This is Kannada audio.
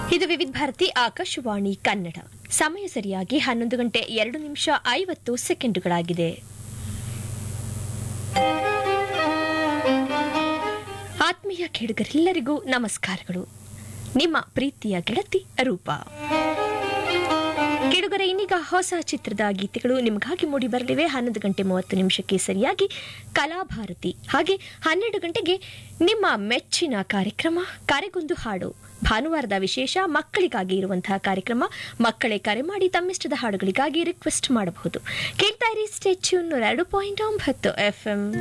ಇದು ವಿವಿಧ ಭಾರತಿ ಆಕಾಶವಾಣಿ ಕನ್ನಡ ಸಮಯ ಸರಿಯಾಗಿ ಹನ್ನೊಂದು ಗಂಟೆ ಎರಡು ನಿಮಿಷ ಐವತ್ತು ಸೆಕೆಂಡುಗಳಾಗಿದೆ ಆತ್ಮೀಯ ಕೇಳುಗರೆಲ್ಲರಿಗೂ ನಮಸ್ಕಾರಗಳು ನಿಮ್ಮ ಪ್ರೀತಿಯ ಗೆಳತಿ ರೂಪ ಕೇಳುಗರ ಇನ್ನೀಗ ಹೊಸ ಚಿತ್ರದ ಗೀತೆಗಳು ನಿಮಗಾಗಿ ಮೂಡಿ ಬರಲಿವೆ ಹನ್ನೊಂದು ಗಂಟೆ ಮೂವತ್ತು ನಿಮಿಷಕ್ಕೆ ಸರಿಯಾಗಿ ಕಲಾಭಾರತಿ ಹಾಗೆ ಹನ್ನೆರಡು ಗಂಟೆಗೆ ನಿಮ್ಮ ಮೆಚ್ಚಿನ ಕಾರ್ಯಕ್ರಮ ಕರೆಗೊಂದು ಹಾಡು ಭಾನುವಾರದ ವಿಶೇಷ ಮಕ್ಕಳಿಗಾಗಿ ಇರುವಂತಹ ಕಾರ್ಯಕ್ರಮ ಮಕ್ಕಳೇ ಕರೆ ಮಾಡಿ ತಮ್ಮಿಷ್ಟದ ಹಾಡುಗಳಿಗಾಗಿ ರಿಕ್ವೆಸ್ಟ್ ಮಾಡಬಹುದು ಕೇಳ್ತಾ ಇರಿ ಸ್ಟೇಚ್ಯೂನ್ ಎರಡು ಪಾಯಿಂಟ್ ಒಂಬತ್ತು ಎಫ್